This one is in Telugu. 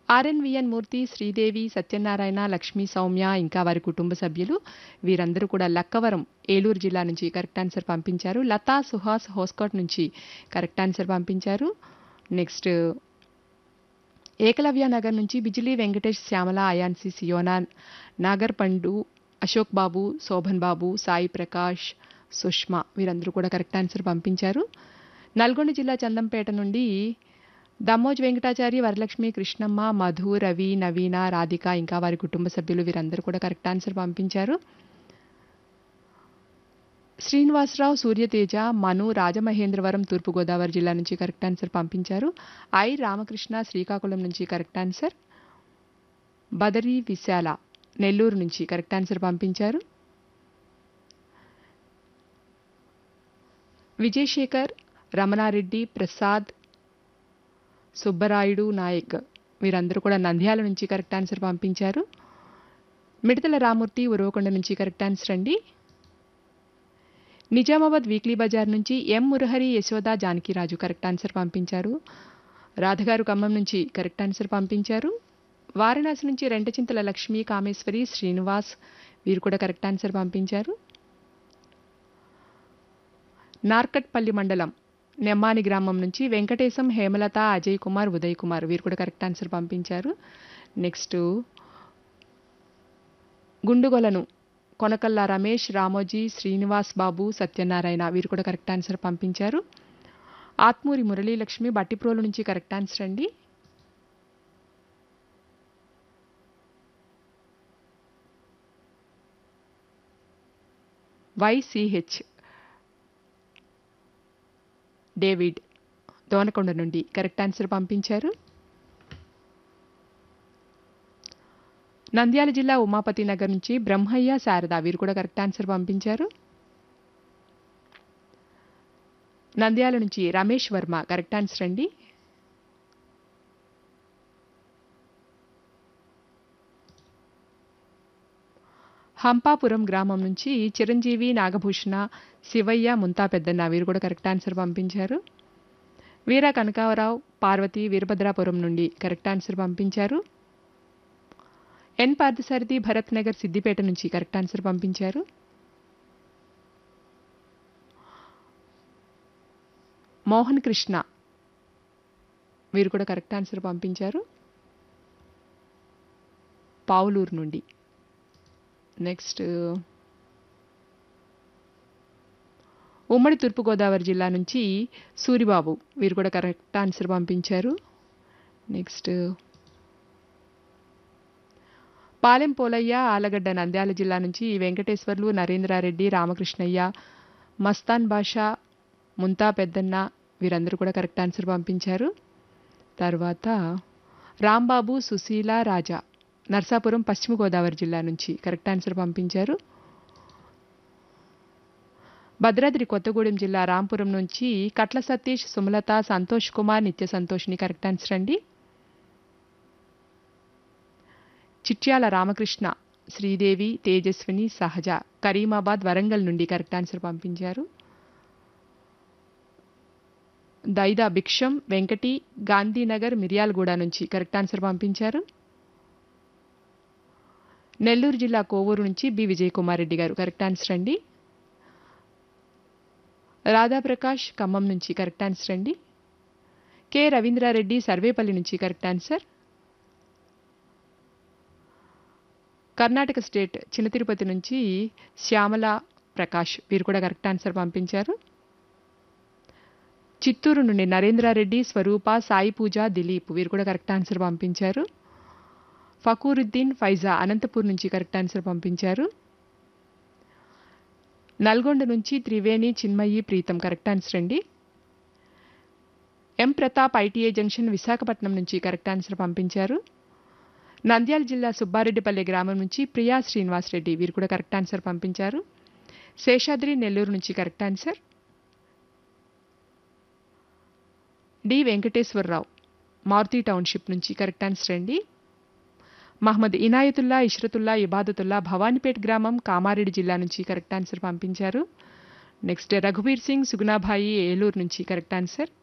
ఆర్ఎన్విఎన్ మూర్తి శ్రీదేవి సత్యనారాయణ లక్ష్మీ సౌమ్య ఇంకా వారి కుటుంబ సభ్యులు వీరందరూ కూడా లక్కవరం ఏలూరు జిల్లా నుంచి కరెక్ట్ ఆన్సర్ పంపించారు లతా సుహాస్ హోస్కోట్ నుంచి కరెక్ట్ ఆన్సర్ పంపించారు నెక్స్ట్ ఏకలవ్య నగర్ నుంచి బిజిలీ వెంకటేష్ శ్యామల అయాన్సి సియోనా నాగర్ పండు అశోక్ బాబు శోభన్ బాబు సాయి ప్రకాష్ సుష్మా వీరందరూ కూడా కరెక్ట్ ఆన్సర్ పంపించారు నల్గొండ జిల్లా చందంపేట నుండి దమ్మోజ్ వెంకటాచారి వరలక్ష్మి కృష్ణమ్మ మధు రవి నవీన రాధిక ఇంకా వారి కుటుంబ సభ్యులు వీరందరూ కూడా కరెక్ట్ ఆన్సర్ పంపించారు శ్రీనివాసరావు సూర్యతేజ మను రాజమహేంద్రవరం తూర్పుగోదావరి జిల్లా నుంచి కరెక్ట్ ఆన్సర్ పంపించారు ఐ రామకృష్ణ శ్రీకాకుళం నుంచి కరెక్ట్ ఆన్సర్ బదరి విశాల నెల్లూరు నుంచి కరెక్ట్ ఆన్సర్ పంపించారు విజయశేఖర్ రమణారెడ్డి ప్రసాద్ సుబ్బరాయుడు నాయక్ వీరందరూ కూడా నంద్యాల నుంచి కరెక్ట్ ఆన్సర్ పంపించారు మిడతల రామూర్తి ఉరవకొండ నుంచి కరెక్ట్ ఆన్సర్ అండి నిజామాబాద్ వీక్లీ బజార్ నుంచి M Murahari Yashoda Janakiraju correct answer పంపించారు రాధగారు ఖమ్మం నుంచి కరెక్ట్ ఆన్సర్ పంపించారు వారణాసి నుంచి రెంటచింతల లక్ష్మీ కామేశ్వరి శ్రీనివాస్ వీరు కూడా కరెక్ట్ ఆన్సర్ పంపించారు నార్కట్పల్లి మండలం నెమ్మాని గ్రామం నుంచి వెంకటేశం హేమలత అజయ్ కుమార్ ఉదయ్ కుమార్ వీరు కూడా కరెక్ట్ ఆన్సర్ పంపించారు నెక్స్ట్ గుండుగొలను కొనకల్లా రమేష్ రామోజీ శ్రీనివాస్ బాబు సత్యనారాయణ వీరు కూడా కరెక్ట్ ఆన్సర్ పంపించారు ఆత్మూరి మురళీలక్ష్మి బట్టిప్రోలు నుంచి కరెక్ట్ ఆన్సర్ అండి వైసిహెచ్ డేవిడ్ దోనకొండ నుండి కరెక్ట్ ఆన్సర్ పంపించారు నంద్యాల జిల్లా ఉమాపతి నగర్ నుంచి బ్రహ్మయ్య శారద వీరు కూడా కరెక్ట్ ఆన్సర్ పంపించారు నంద్యాల నుంచి రమేష్ వర్మ కరెక్ట్ ఆన్సర్ అండి హంపాపురం గ్రామం నుంచి చిరంజీవి నాగభూషణ శివయ్య ముంతా పెద్దన్న వీరు కూడా కరెక్ట్ ఆన్సర్ పంపించారు వీర కనకావరావు పార్వతి వీరభద్రాపురం నుండి కరెక్ట్ ఆన్సర్ పంపించారు ఎన్ పార్థసారథి భరత్ నగర్ సిద్దిపేట నుంచి కరెక్ట్ ఆన్సర్ పంపించారు మోహన్ కృష్ణ వీరు కూడా కరెక్ట్ ఆన్సర్ పంపించారు పావులూరు నుండి నెక్స్ట్ ఉమ్మడి తూర్పుగోదావరి జిల్లా నుంచి సూరిబాబు వీరు కూడా కరెక్ట్ ఆన్సర్ పంపించారు నెక్స్ట్ పాలెం పోలయ్య ఆలగడ్డ నంద్యాల జిల్లా నుంచి వెంకటేశ్వర్లు నరేంద్రారెడ్డి రామకృష్ణయ్య మస్తాన్ బాషా ముంతా పెద్దన్న వీరందరూ కూడా కరెక్ట్ ఆన్సర్ పంపించారు తర్వాత రాంబాబు సుశీల రాజా నర్సాపురం పశ్చిమ గోదావరి జిల్లా నుంచి కరెక్ట్ ఆన్సర్ పంపించారు భద్రాద్రి కొత్తగూడెం జిల్లా రాంపురం నుంచి కట్ల సతీష్ సుమలత సంతోష్ కుమార్ నిత్య సంతోష్ని కరెక్ట్ ఆన్సర్ అండి చిట్యాల రామకృష్ణ శ్రీదేవి తేజస్విని సహజ కరీమాబాద్ వరంగల్ నుండి కరెక్ట్ ఆన్సర్ పంపించారు దైదా భిక్షం వెంకటి గాంధీనగర్ మిర్యాలగూడ నుంచి కరెక్ట్ ఆన్సర్ పంపించారు నెల్లూరు జిల్లా కోవూరు నుంచి బి విజయ్ కుమార్ రెడ్డి గారు కరెక్ట్ ఆన్సర్ అండి రాధాప్రకాష్ ఖమ్మం నుంచి కరెక్ట్ ఆన్సర్ అండి కె రవీంద్రారెడ్డి సర్వేపల్లి నుంచి కరెక్ట్ ఆన్సర్ కర్ణాటక స్టేట్ చిన్న తిరుపతి నుంచి శ్యామల ప్రకాష్ వీరు కూడా కరెక్ట్ ఆన్సర్ పంపించారు చిత్తూరు నుండి నరేంద్రారెడ్డి స్వరూప సాయి పూజ దిలీప్ వీరు కూడా కరెక్ట్ ఆన్సర్ పంపించారు ఫకూరుద్దీన్ ఫైజా అనంతపూర్ నుంచి కరెక్ట్ ఆన్సర్ పంపించారు నల్గొండ నుంచి త్రివేణి చిన్మయి ప్రీతం కరెక్ట్ ఆన్సర్ అండి M Pratap ITI junction Visakhapatnam నుంచి కరెక్ట్ ఆన్సర్ పంపించారు నంద్యాల జిల్లా సుబ్బారెడ్డిపల్లి గ్రామం నుంచి ప్రియా శ్రీనివాస్ రెడ్డి వీరు కూడా కరెక్ట్ ఆన్సర్ పంపించారు శేషాద్రి నెల్లూరు నుంచి correct answer D Venkateswararao Maruti township నుంచి కరెక్ట్ ఆన్సర్ అండి మహమ్మద్ ఇనాయతుల్లా ఇష్రతుల్లా ఇబాదతుల్లా భవానీపేట్ గ్రామం కామారెడ్డి జిల్లా నుంచి కరెక్ట్ ఆన్సర్ పంపించారు నెక్స్ట్ రఘువీర్ సింగ్ సుగుణాభాయి ఏలూరు నుంచి కరెక్ట్ ఆన్సర్